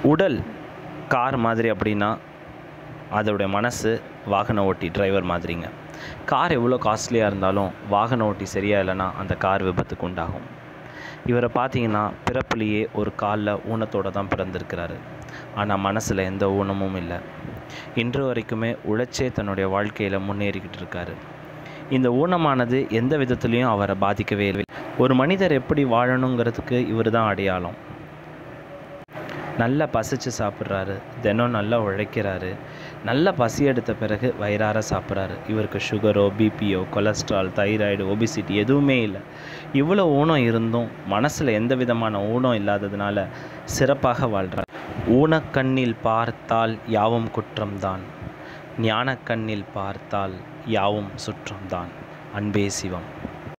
உடல் கார் மாதிரி அப்படின்னா அதோடைய மனசு வாகன ஓட்டி டிரைவர் மாதிரிங்க கார் எவ்வளோ காஸ்ட்லியாக இருந்தாலும் வாகன ஓட்டி சரியாக இல்லைன்னா அந்த கார் விபத்துக்கு உண்டாகும் இவரை பார்த்தீங்கன்னா பிறப்புலேயே ஒரு காலில் ஊனத்தோடு தான் பிறந்திருக்கிறாரு ஆனால் மனசில் எந்த ஊனமும் இல்லை இன்று வரைக்குமே உழைச்சே தன்னுடைய வாழ்க்கையில் முன்னேறிக்கிட்டு இருக்காரு இந்த ஊனமானது எந்த விதத்துலேயும் அவரை பாதிக்கவே இல்லை ஒரு மனிதர் எப்படி வாழணுங்கிறதுக்கு இவர் தான் அடையாளம் நல்லா பசிச்சு சாப்பிட்றாரு தினம் நல்லா உழைக்கிறாரு நல்லா பசி எடுத்த பிறகு வயிறார சாப்பிட்றாரு இவருக்கு சுகரோ பிபியோ கொலஸ்ட்ரால் தைராய்டு ஒபிசிட்டி எதுவுமே இல்லை இவ்வளோ ஊனம் இருந்தும் மனசில் எந்த விதமான ஊனம் இல்லாததுனால சிறப்பாக வாழ்கிறார் ஊனக்கண்ணில் பார்த்தால் யாவும் குற்றம்தான் ஞானக்கண்ணில் பார்த்தால் யாவும் சுற்றம்தான் அன்பே சிவம்